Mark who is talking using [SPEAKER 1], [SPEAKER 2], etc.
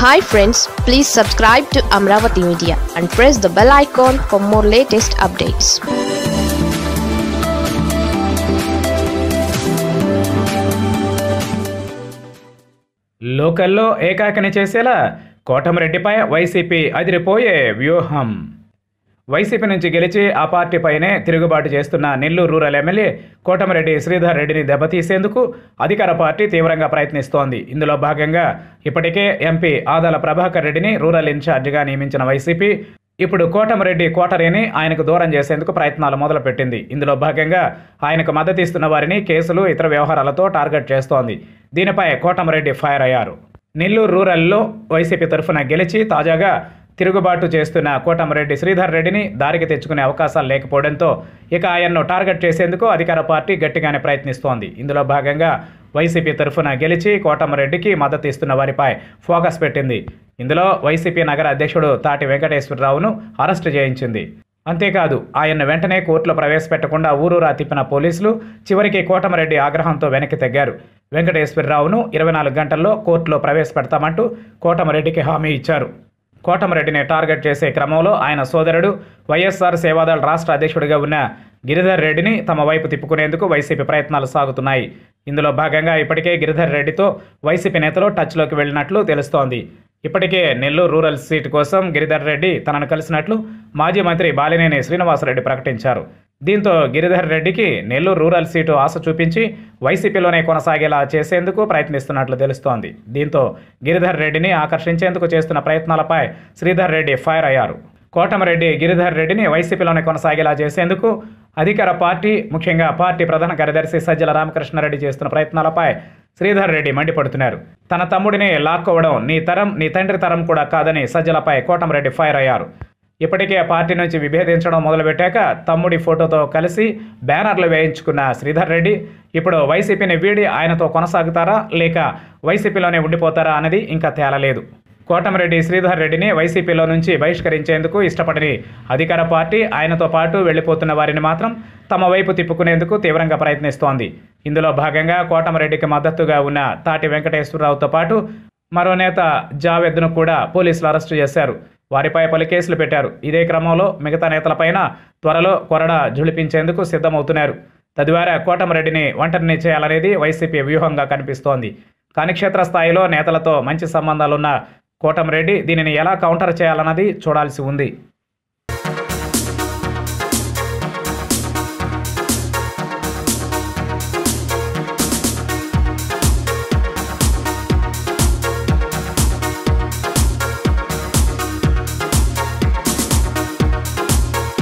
[SPEAKER 1] hi friends please subscribe to Amaravati media and press the bell icon for more latest updates
[SPEAKER 2] లోకల్లో ఏకాకిని చేసేలా కోటమిరెడ్డిపై YCP అదిరిపోయే వ్యూహం YCP నుంచి గెలిచి ఆ పార్టీపైనే తిరుగుబాటు చేస్తున్న నెల్లూరు రూరల్ ఎమ్మెల్యే కోటమిరెడ్డి శ్రీధర్ రెడ్డిని దెబ్బతీసేందుకు అధికార పార్టీ తీవ్రంగా ప్రయత్నిస్తోంది ఇందులో భాగంగా ఇప్పటికే ఎంపీ ఆదాల ప్రభాకర్ రెడ్డిని రూరల్ ఇన్ఛార్జిగా నియమించిన వైసీపీ ఇప్పుడు కోటమిరెడ్డి కోటరేని ఆయనకు దూరం చేసేందుకు ప్రయత్నాలు మొదలుపెట్టింది ఇందులో భాగంగా ఆయనకు మద్దతు ఇస్తున్న వారిని కేసులు ఇతర వ్యవహారాలతో టార్గెట్ చేస్తోంది దీనిపై కోటమిరెడ్డి ఫైర్ అయ్యారు నెల్లూరు రూరల్లో వైసీపీ తరఫున గెలిచి తాజాగా తిరుగుబాటు చేస్తున్న కోటమిరెడ్డి శ్రీధర్ రెడ్డిని దారికి తెచ్చుకునే అవకాశాలు లేకపోవడంతో ఇక ఆయన్ను టార్గెట్ చేసేందుకు అధికార పార్టీ గట్టిగానే ప్రయత్నిస్తోంది ఇందులో భాగంగా వైసీపీ తరఫున గెలిచి కోటమిరెడ్డికి మద్దతు ఇస్తున్న వారిపై ఫోకస్ పెట్టింది ఇందులో వైసీపీ నగర అధ్యక్షుడు తాటి వెంకటేశ్వరరావును అరెస్టు చేయించింది అంతేకాదు ఆయన్ను వెంటనే కోర్టులో ప్రవేశపెట్టకుండా ఊరూరా తిప్పిన పోలీసులు చివరికి కోటమిరెడ్డి ఆగ్రహంతో వెనక్కి తగ్గారు వెంకటేశ్వరరావును ఇరవై నాలుగు గంటల్లో కోర్టులో ప్రవేశపెడతామంటూ కోటమిరెడ్డికి హామీ ఇచ్చారు కోటమిరెడ్డిని టార్గెట్ చేసే క్రమంలో ఆయన సోదరుడు వైఎస్ఆర్ సేవాదళ రాష్ట్ర అధ్యక్షుడిగా ఉన్న గిరిధర్ రెడ్డిని తమ వైపు తిప్పుకునేందుకు వైసీపీ ప్రయత్నాలు సాగుతున్నాయి ఇందులో భాగంగా ఇప్పటికే గిరిధర్ రెడ్డితో వైసీపీ నేతలు టచ్లోకి వెళ్ళినట్లు తెలుస్తోంది ఇప్పటికే నెల్లూరు రూరల్ సీటు కోసం గిరిధర్ రెడ్డి తనను కలిసినట్లు మాజీ మంత్రి బాలినేని శ్రీనివాసరెడ్డి ప్రకటించారు దీంతో గిరిధర్ రెడ్డికి నెల్లూరు రూరల్ సీటు ఆశ చూపించి వైసీపీలోనే కొనసాగేలా చేసేందుకు ప్రయత్నిస్తున్నట్లు తెలుస్తోంది దీంతో గిరిధర్ రెడ్డిని ఆకర్షించేందుకు చేస్తున్న ప్రయత్నాలపై శ్రీధర్ రెడ్డి ఫైర్ అయ్యారు కోటమిరెడ్డి గిరిధర్ రెడ్డిని వైసీపీలోనే కొనసాగేలా చేసేందుకు అధికార పార్టీ ముఖ్యంగా పార్టీ ప్రధాన కార్యదర్శి సజ్జల రామకృష్ణారెడ్డి చేస్తున్న ప్రయత్నాలపై శ్రీధర్ రెడ్డి మండిపడుతున్నారు తన తమ్ముడిని లాక్కోవడం నీ తరం నీ తండ్రి తరం కూడా కాదని సజ్జలపై కోటమిరెడ్డి ఫైర్ అయ్యారు ఇప్పటికే ఆ పార్టీ నుంచి విభేదించడం మొదలుపెట్టాక తమ్ముడి ఫోటోతో కలిసి బ్యానర్లు వేయించుకున్న శ్రీధర్ రెడ్డి ఇప్పుడు వైసీపీని వీడి ఆయనతో కొనసాగుతారా లేక వైసీపీలోనే ఉండిపోతారా అనేది ఇంకా తేలలేదు కోటమిరెడ్డి శ్రీధర్ రెడ్డిని వైసీపీలో నుంచి బహిష్కరించేందుకు ఇష్టపడని అధికార పార్టీ ఆయనతో పాటు వెళ్లిపోతున్న వారిని మాత్రం తమ వైపు తిప్పుకునేందుకు తీవ్రంగా ప్రయత్నిస్తోంది ఇందులో భాగంగా కోటమిరెడ్డికి మద్దతుగా ఉన్న తాటి వెంకటేశ్వరరావుతో పాటు మరో నేత జావేద్ను కూడా పోలీసులు అరెస్టు చేశారు వారిపై పలు కేసులు పెట్టారు ఇదే క్రమంలో మిగతా నేతలపైన త్వరలో కొరడ జుళిపించేందుకు సిద్ధమవుతున్నారు తద్వారా కోటమిరెడ్డిని ఒంటరిని చేయాలనేది వైసీపీ వ్యూహంగా కనిపిస్తోంది కానీ క్షేత్రస్థాయిలో నేతలతో మంచి సంబంధాలున్న కోటమిరెడ్డి దీనిని ఎలా కౌంటర్ చేయాలన్నది చూడాల్సి ఉంది